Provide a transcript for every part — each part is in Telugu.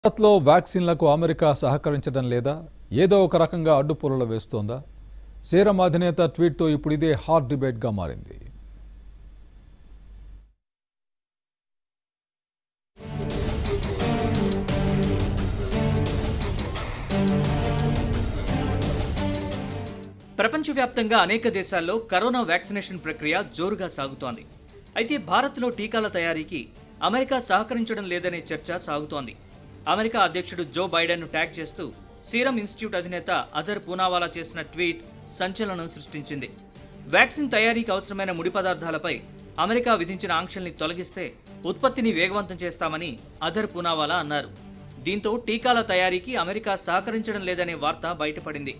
భారత్లో వ్యాక్సిన్లకు అమెరికా సహకరించడం లేదా ఏదో ఒక రకంగా అడ్డుపొరలు వేస్తోందా సీరం అధినేత ట్వీట్తో ఇప్పుడు ఇదే హాట్ డిబేట్గా మారింది ప్రపంచవ్యాప్తంగా అనేక దేశాల్లో కరోనా వ్యాక్సినేషన్ ప్రక్రియ జోరుగా సాగుతోంది అయితే భారత్లో టీకాల తయారీకి అమెరికా సహకరించడం లేదనే చర్చ సాగుతోంది అమెరికా అధ్యక్షుడు జో బైడెన్ను ట్యాగ్ చేస్తూ సీరం ఇన్స్టిట్యూట్ అధినేత అదర్ పూనావాలా చేసిన ట్వీట్ సంచలనం సృష్టించింది వ్యాక్సిన్ తయారీకి అవసరమైన ముడి పదార్థాలపై అమెరికా విధించిన ఆంక్షల్ని తొలగిస్తే ఉత్పత్తిని వేగవంతం చేస్తామని అదర్ పూనావాలా అన్నారు దీంతో టీకాల తయారీకి అమెరికా సహకరించడం లేదనే వార్త బయటపడింది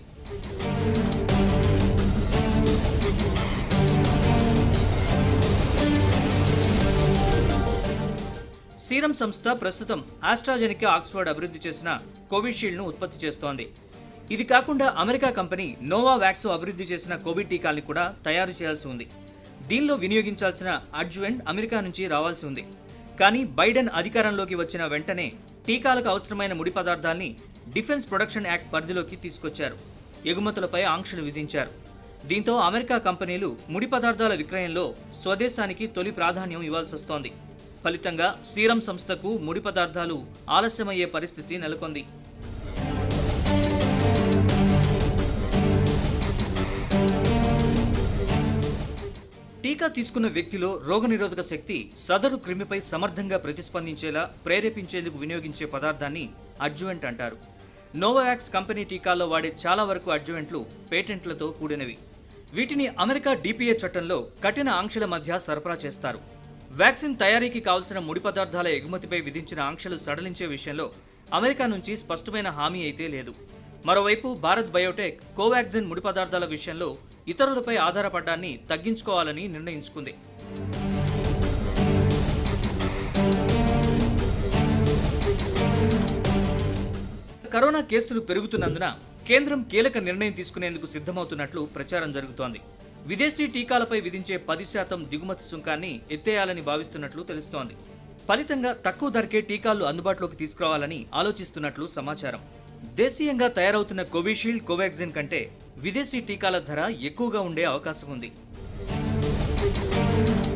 సీరం సంస్థ ప్రస్తుతం ఆస్ట్రాజెనికా ఆక్స్ఫర్డ్ అభివృద్ధి చేసిన కోవిషీల్డ్ను ఉత్పత్తి చేస్తోంది ఇది కాకుండా అమెరికా కంపెనీ నోవా వ్యాక్స్ అభివృద్ధి చేసిన కోవిడ్ టీకాల్ని కూడా తయారు చేయాల్సి ఉంది దీనిలో వినియోగించాల్సిన అడ్జువెంట్ అమెరికా నుంచి రావాల్సి ఉంది కానీ బైడెన్ అధికారంలోకి వచ్చిన వెంటనే టీకాలకు అవసరమైన ముడి పదార్థాల్ని డిఫెన్స్ ప్రొడక్షన్ యాక్ట్ పరిధిలోకి తీసుకొచ్చారు ఎగుమతులపై ఆంక్షలు విధించారు దీంతో అమెరికా కంపెనీలు ముడి పదార్థాల విక్రయంలో స్వదేశానికి తొలి ప్రాధాన్యం ఇవ్వాల్సి వస్తోంది ఫలితంగా సీరం సంస్థకు ముడి పదార్థాలు ఆలస్యమయ్యే పరిస్థితి నెలకొంది టీకా తీసుకున్న వ్యక్తిలో రోగనిరోధక శక్తి సదరు క్రిమిపై సమర్థంగా ప్రతిస్పందించేలా ప్రేరేపించేందుకు వినియోగించే పదార్థాన్ని అడ్జువెంట్ అంటారు నోవావాక్స్ కంపెనీ టీకాల్లో వాడే చాలా వరకు అడ్జువెంట్లు పేటెంట్లతో కూడినవి వీటిని అమెరికా డిపిఏ చట్టంలో కఠిన ఆంక్షల మధ్య సరఫరా చేస్తారు వ్యాక్సిన్ తయారీకి కావలసిన ముడి పదార్థాల ఎగుమతిపై విధించిన ఆంక్షలు సడలించే విషయంలో అమెరికా నుంచి స్పష్టమైన హామీ అయితే లేదు మరోవైపు భారత్ బయోటెక్ కోవాక్సిన్ ముడి పదార్థాల విషయంలో ఇతరులపై ఆధారపడ్డాన్ని తగ్గించుకోవాలని నిర్ణయించుకుంది కరోనా కేసులు పెరుగుతున్నందున కేంద్రం కీలక నిర్ణయం తీసుకునేందుకు సిద్ధమవుతున్నట్లు ప్రచారం జరుగుతోంది విదేశీ టీకాలపై విధించే పది శాతం దిగుమతి సుంకాన్ని ఎత్తేయాలని భావిస్తున్నట్లు తెలుస్తోంది ఫలితంగా తక్కువ ధరకే టీకాలు అందుబాటులోకి తీసుకురావాలని ఆలోచిస్తున్నట్లు సమాచారం దేశీయంగా తయారవుతున్న కోవిషీల్డ్ కోవాక్సిన్ కంటే విదేశీ టీకాల ధర ఎక్కువగా ఉండే అవకాశం ఉంది